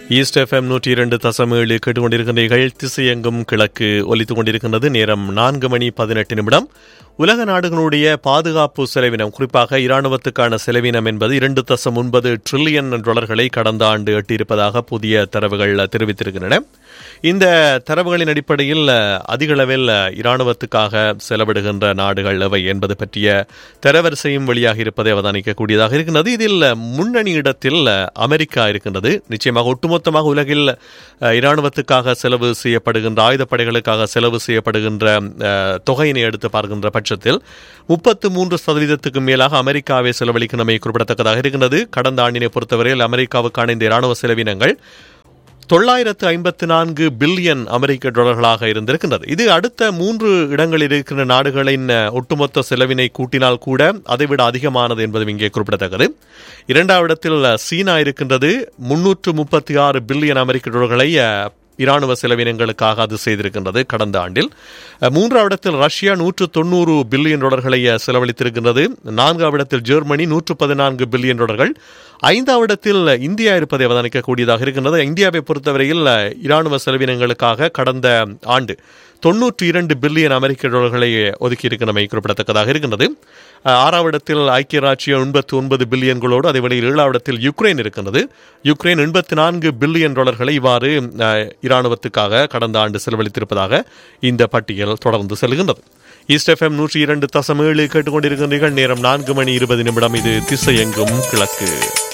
east FM நூற்றி இரண்டு தசம் ஏழு கேட்டுக்கொண்டிருக்கின்றீர்கள் திசையெங்கும் கிழக்கு ஒலித்துக் கொண்டிருக்கின்றது நேரம் நான்கு மணி பதினெட்டு நிமிடம் உலக நாடுகளுடைய பாதுகாப்பு செலவினம் குறிப்பாக இராணுவத்துக்கான செலவினம் என்பது இரண்டு தசம் ஒன்பது ட்ரில்லியன் டாலர்களை கடந்த ஆண்டு எட்டியிருப்பதாக புதிய தரவுகள் தெரிவித்திருக்கின்றன இந்த தரவுகளின் அடிப்படையில் அதிக அளவில் இராணுவத்துக்காக செலவிடுகின்ற நாடுகள் எவை என்பது பற்றிய தரவரிசையும் வெளியாக இருப்பதை அவதானிக்கக்கூடியதாக இருக்கின்றது இதில் முன்னணி இடத்தில் அமெரிக்கா இருக்கின்றது நிச்சயமாக ஒட்டுமொத்தமாக உலகில் அஹ், இராணுவத்துக்காக செலவு செய்யப்படுகின்ற ஆயுதப்படைகளுக்காக செலவு செய்யப்படுகின்ற அஹ், தொகையினை எடுத்து பார்க்கின்ற பட்சத்தில் முப்பத்து மூன்று சதவீதத்துக்கு மேலாக அமெரிக்காவை செலவழிக்கணுமை குறிப்பிடத்தக்கதாக இருக்கின்றது கடந்த ஆண்டினை பொறுத்தவரையில் அமெரிக்காவுக்கான இந்த இராணுவ செலவினங்கள் தொள்ளாயிரத்து ஐம்பத்து நான்கு பில்லியன் அமெரிக்க டாலர்களாக இருந்திருக்கின்றது இது அடுத்த மூன்று இடங்களில் இருக்கின்ற நாடுகளின் அஹ், ஒட்டுமொத்த செலவினை கூட்டினால் கூட அதைவிட அதிகமானது என்பது இங்கே குறிப்பிடத்தக்கது இரண்டாவது இடத்தில் அஹ், சீனா இருக்கின்றது முன்னூற்று முப்பத்தி ஆறு பில்லியன் அமெரிக்க டாலர்களை அஹ், இராணுவ செலவினங்களுக்காக அது செய்திருக்கின்றது கடந்த ஆண்டில் அஹ், மூன்றாவது இடத்தில் ரஷ்யா நூற்று தொண்ணூறு பில்லியன் டாலர்களை அஹ், செலவழித்திருக்கின்றது நான்காவது இடத்தில் ஜெர்மனி நூற்று பதினான்கு பில்லியன் டாலர்கள் ஐந்தாவது இடத்தில் இந்தியா இருப்பதை அவதானிக்கக்கூடியதாக இருக்கின்றது இந்தியாவை பொறுத்தவரையில் அஹ், இராணுவ செலவினங்களுக்காக கடந்த ஆண்டு தொன்னூற்றி இரண்டு பில்லியன் அமெரிக்க டாலர்களை ஒதுக்கி இருக்கின்றமை குறிப்பிடத்தக்கதாக இருக்கின்றது அஹ், ஆறாவது இடத்தில் ஐக்கிய ராஜ்யம் எண்பத்தி ஒன்பது பில்லியன்களோடு அதே வேளையில் ஏழாவது இடத்தில் யுக்ரைன் இருக்கின்றது யுக்ரைன் எண்பத்தி நான்கு பில்லியன் டாலர்களை இவ்வாறு அஹ், இராணுவத்துக்காக கடந்த ஆண்டு செலவழித்திருப்பதாக இந்த பட்டியல் தொடர்ந்து செல்கின்றது ஈஸ்ட் எஃப்எம் நூற்றி இரண்டு தசம் ஏழு கேட்டுக்கொண்டிருக்கின்றீர்கள் நேரம் நான்கு மணி இருபது நிமிடம் இது திசை எங்கும் கிழக்கு